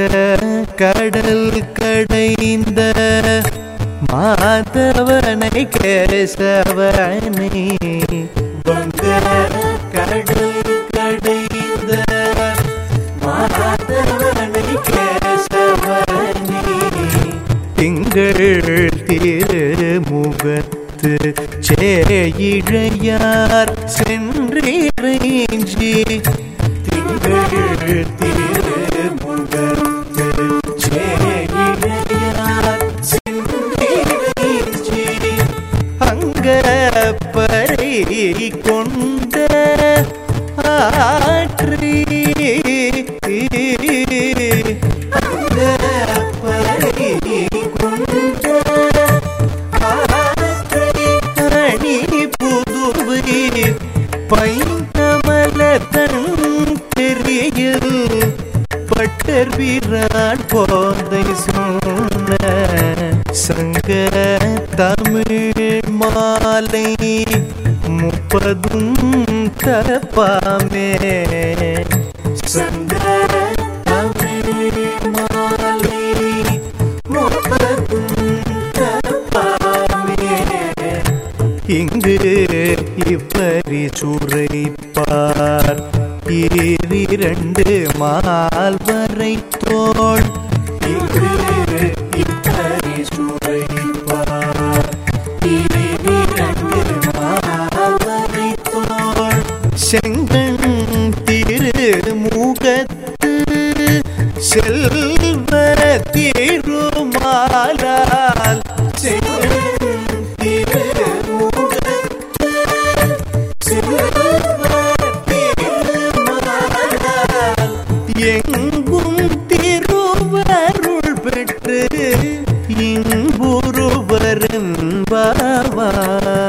கடல் கடைந்த மாதவனை கேசவனை வங்க கடல் கடைந்த மாதவனை கேசவனை திங்கள் திருமுகத்து சேயிழையார் சென்றிறைஞ்சி திங்கள் திருமுகத்து சேயிழையார் சென்றிறைஞ்சி அங்க பறை கொண்ட ஆற்றி அங்க பறை கொண்ட ஆற்றி அணி புதுவை பைந்தமலதன் தெரியல் பட்டர் வீரான் போதை சொன்ன சங்க தமிழ் மாலை முப்பதும் தப்பாமே சங்க தமிழ் மாலை முப்பதும் தப்பாமே இங்கு இப்பரி சுரைப்பார் இரண்டு மால்வரை தோள் இங்கு இப்பரி சுரைப்பார் இரண்டு மால்வரை தோள் செங்கண் திருமுகத்து செல்வ திருமாலால் செங்கண் திருமுகத்து எங்கும் திருவருள் பெற்று இன்புருவரும் பாவார்